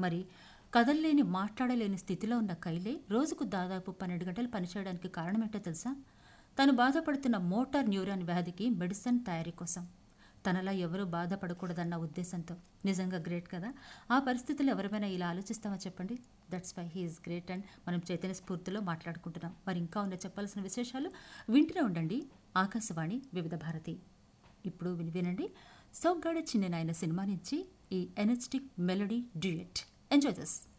మరి కదల్లేని మాట్లాడలేని స్థితిలో ఉన్న కైలే రోజుకు దాదాపు పన్నెండు గంటలు పనిచేయడానికి కారణమేంటో తెలుసా తను బాధపడుతున్న మోటార్ న్యూరాన్ వ్యాధికి మెడిసిన్ తయారీ కోసం తనలా ఎవరూ బాధపడకూడదన్న ఉద్దేశంతో నిజంగా గ్రేట్ కదా ఆ పరిస్థితుల్లో ఎవరైనా ఇలా ఆలోచిస్తామా చెప్పండి that's why he is great and మనం చైతన్య స్ఫూర్తిలో మాట్లాడుకుంటున్నాం మరి ఇంకా ఉన్న చెప్పాల్సిన విశేషాలు వింటూనే ఉండండి ఆకాశవాణి వివిధ భారతి ఇప్పుడు విని వినండి సౌగాడ చిన్న నాయన సినిమా నుంచి ఈ energetic melody duet enjoy this